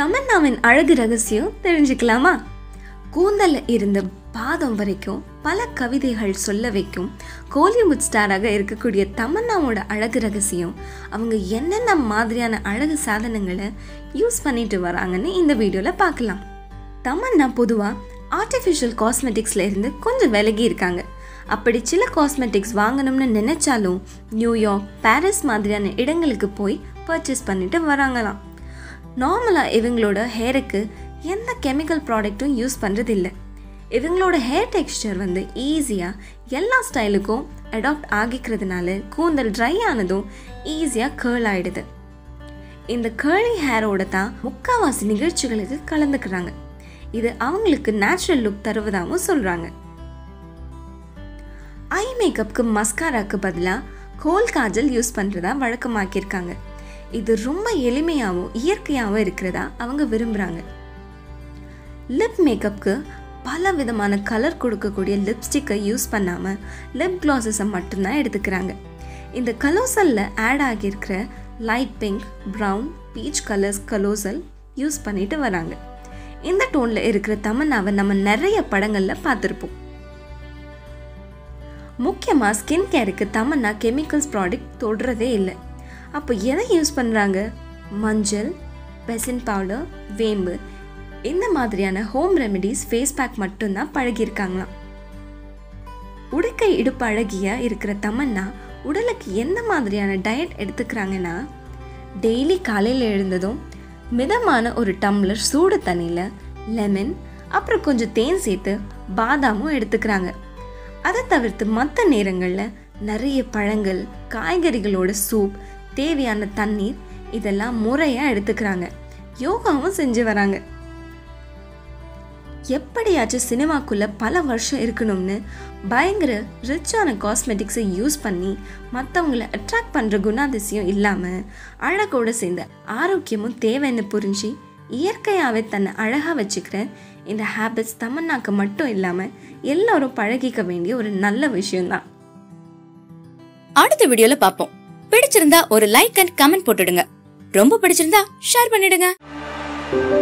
தமன்னாவின் அழகு ரகசியம் தெரிஞ்சுக்கலாமா கூந்தல்ல இருந்து பாதம் வரைக்கும் பல கவிதைகள் சொல்ல வைக்கும் கோலிவுட் ஸ்டாராக இருக்கக்கூடிய தமன்னாவோட அழகு ரகசியம் அவங்க என்னென்ன மாதிரியான அழகு சாதனங்களை யூஸ் பண்ணிட்டு வராங்கன்னு இந்த வீடியோவில் பார்க்கலாம் தமன்னா பொதுவாக ஆர்டிஃபிஷியல் காஸ்மெட்டிக்ஸ்ல இருந்து கொஞ்சம் விலகி இருக்காங்க அப்படி சில காஸ்மெட்டிக்ஸ் வாங்கணும்னு நினைச்சாலும் நியூயார்க் பாரிஸ் மாதிரியான இடங்களுக்கு போய் பர்ச்சேஸ் பண்ணிட்டு வராங்களாம் நார்மலாக இவங்களோட ஹேருக்கு எந்த கெமிக்கல் ப்ராடக்ட்டும் யூஸ் பண்ணுறது இல்லை இவங்களோட ஹேர் டெக்ஸ்டர் வந்து ஈஸியாக எல்லா ஸ்டைலுக்கும் அடாப்ட் ஆகிக்கிறதுனால கூந்தல் ட்ரை ஆனதும் ஈஸியாக கேர்ள் ஆயிடுது இந்த கேர்லி ஹேரோட தான் முக்காவாசி நிகழ்ச்சிகளுக்கு கலந்துக்கிறாங்க இது அவங்களுக்கு நேச்சுரல் லுக் தருவதாகவும் சொல்கிறாங்க ஐ மேக்கப்புக்கு மஸ்காராக்கு பதிலாக கோல் காஜல் யூஸ் பண்ணுறதா வழக்கமாக்கியிருக்காங்க இது ரொம்ப எளிமையாகவும் இயற்கையாகவும் இருக்கிறதா அவங்க விரும்புகிறாங்க லிப் மேக்கப்புக்கு பல விதமான கலர் கொடுக்கக்கூடிய லிப்ஸ்டிக்கை யூஸ் பண்ணாமல் லிப் கிளாஸஸை மட்டும்தான் எடுத்துக்கிறாங்க இந்த கலோசலில் ஆட் ஆகியிருக்கிற light pink brown peach colours Colossal use பண்ணிட்டு வராங்க இந்த டோனில் இருக்கிற தமன்னாவை நம்ம நிறைய படங்களில் பார்த்துருப்போம் முக்கியமாக ஸ்கின் கேருக்கு தமன்னா கெமிக்கல்ஸ் ப்ராடக்ட் தொடுறதே இல்லை அப்போ எதை யூஸ் பண்ணுறாங்க மஞ்சள் பெசன் பவுடர் வேம்பு இந்த மாதிரியான ஹோம் ரெமெடிஸ் ஃபேஸ் பேக் மட்டும்தான் பழகியிருக்காங்களாம் உடுக்கை இடுப்பு அழகியா இருக்கிற தமன்னா உடலுக்கு எந்த மாதிரியான டயட் எடுத்துக்கிறாங்கன்னா டெய்லி காலையில் எழுந்ததும் மிதமான ஒரு டம்ளர் சூடு தண்ணியில் லெமன் அப்புறம் கொஞ்சம் தேன் சேர்த்து பாதாமும் எடுத்துக்கிறாங்க அதை தவிர்த்து மற்ற நேரங்களில் நிறைய பழங்கள் காய்கறிகளோட சூப் தேவையான தண்ணீர் இதெல்லாம் முறையாக எடுத்துக்கிறாங்க யோகாவும் செஞ்சு வராங்க எப்படியாச்சும் சினிமாக்குள்ள பல வருஷம் இருக்கணும்னு பயங்கர ரிச்சான காஸ்மெட்டிக்ஸை யூஸ் பண்ணி மற்றவங்கள அட்ராக்ட் பண்ணுற குணாதிசயம் இல்லாமல் அழகோட சேர்ந்த ஆரோக்கியமும் தேவைன்னு புரிஞ்சு இயற்கையாகவே தன்னை அழகாக வச்சுக்கிற இந்த ஹேபிட்ஸ் தமன்னாக்கு மட்டும் இல்லாமல் எல்லாரும் பழகிக்க வேண்டிய ஒரு நல்ல விஷயம்தான் அடுத்த வீடியோல பாப்போம் பிடிச்சிருந்தா ஒரு லைக் அண்ட் கமெண்ட் போட்டுடுங்க ரொம்ப பிடிச்சிருந்தா ஷேர் பண்ணிடுங்க